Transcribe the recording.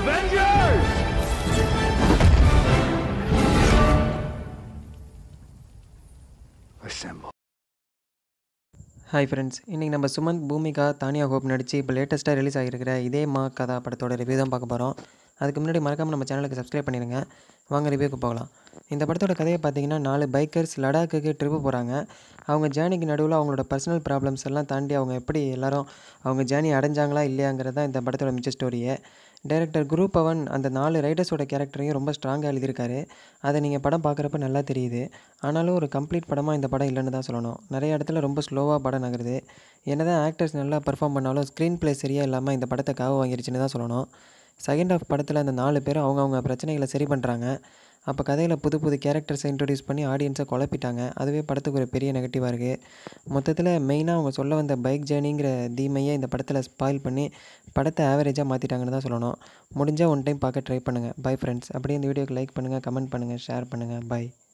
Avengers! Assemble. Hi friends இன்றைக்கி நம்ம Sumanth Bhumika Tania hope நடித்து இப்போ லேட்டஸ்ட்டாக ரிலீஸ் ஆகிருக்கிற இதே மா கதா படத்தோட ரிவ்யூ தான் பார்க்க போகிறோம் அதுக்கு முன்னாடி மறக்காமல் நம்ம சேனலுக்கு சப்ஸ்கிரைப் பண்ணிடுங்க வாங்க ரிவ்யூக்கு போகலாம் இந்த படத்தோட கதையை பார்த்தீங்கன்னா நாலு பைக்கர்ஸ் லடாக்குக்கு ட்ரிப்பு போகிறாங்க அவங்க ஜேர்னிக்கு நடுவில் அவங்களோட பர்சனல் ப்ராப்ளம்ஸ் எல்லாம் தாண்டி அவங்க எப்படி எல்லாரும் அவங்க ஜேர்னி அடைஞ்சாங்களா இல்லையாங்கிறது தான் இந்த படத்தோட மிச்ச ஸ்டோரியே டைரக்டர் குரு பவன் அந்த நாலு ரைடர்ஸோட கேரக்டரையும் ரொம்ப ஸ்ட்ராங்காக எழுதியிருக்காரு அதை நீங்கள் படம் பார்க்குறப்ப நல்லா தெரியுது ஆனாலும் ஒரு கம்ப்ளீட் படமாக இந்த படம் இல்லைன்னு தான் சொல்லணும் நிறைய இடத்துல ரொம்ப ஸ்லோவாக படம் நகருது என்னதான் ஆக்டர்ஸ் நல்லா பெர்ஃபார்ம் பண்ணாலும் ஸ்க்ரீன் ப்ளே சரியாக இல்லாமல் இந்த படத்தை காவு வாங்கிருச்சுன்னு தான் சொல்லணும் செகண்ட் ஆஃப் படத்தில் அந்த நாலு பேரும் அவங்கவுங்க பிரச்சனைகளை சரி பண்ணுறாங்க அப்போ கதையில் புது புது கேரக்டர்ஸை இன்ட்ரடியூஸ் பண்ணி ஆடியன்ஸை குழப்பிட்டாங்க அதுவே படத்துக்கு ஒரு பெரிய நெகட்டிவாக இருக்குது மொத்தத்தில் மெயினாக அவங்க சொல்ல வந்த பைக் ஜேர்னிங்கிற தீமையை இந்த படத்தில் ஸ்பாயில் பண்ணி படத்தை ஆவரேஜாக மாற்றிட்டாங்கன்னு தான் சொல்லணும் முடிஞ்சால் ஒன் டைம் பார்க்க ட்ரை பண்ணுங்கள் பை ஃப்ரெண்ட்ஸ் அப்படியே இந்த வீடியோக்கு லைக் பண்ணுங்கள் கமெண்ட் பண்ணுங்கள் ஷேர் பண்ணுங்கள் பை